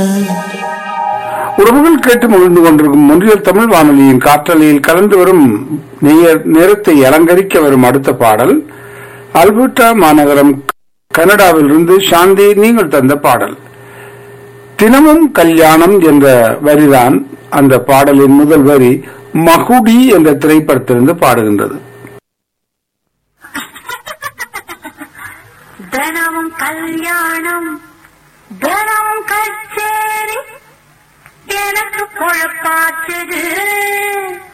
உறவுகள் கேட்டு மகிழ்ந்து கொண்டிருக்கும் ஒன்றியல் தமிழ் வானொலியின் காற்றலையில் கலந்து வரும் நேய- நேரத்தை அலங்கரிக்க வரும் அடுத்த பாடல் அல்பர்டா மாநகரம் கனடாவிலிருந்து சாந்தி நீங்கள் தந்த பாடல் தினமும் கல்யாணம் என்ற வரிதான் அந்த பாடலின் முதல் வரி மகுடி என்ற திரைப்படத்திலிருந்து பாடுகின்றது தினமும் கல்யாணம் தினமும் கச்சேரி எனக்கு பொழப்பாச்சுது